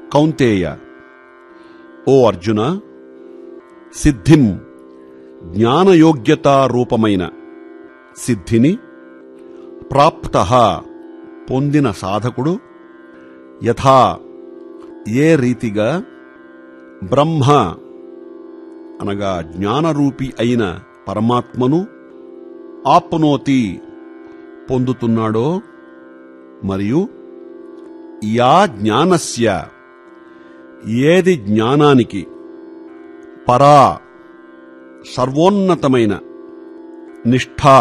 కౌంతేయ ఓ అర్జున సిద్ధిం జ్ఞానయోగ్యతారూపమైన సిద్ధిని ప్రాప్త పొందిన సాధకుడు యథా ఏ రీతిగా బ్రహ్మ అనగా జ్ఞానరూపి అయిన పరమాత్మను ఆప్నోతి పొందుతున్నాడో మరియు యా జ్ఞానస్య ఏది జ్ఞానానికి పరా సర్వోన్నతమైన నిష్ఠా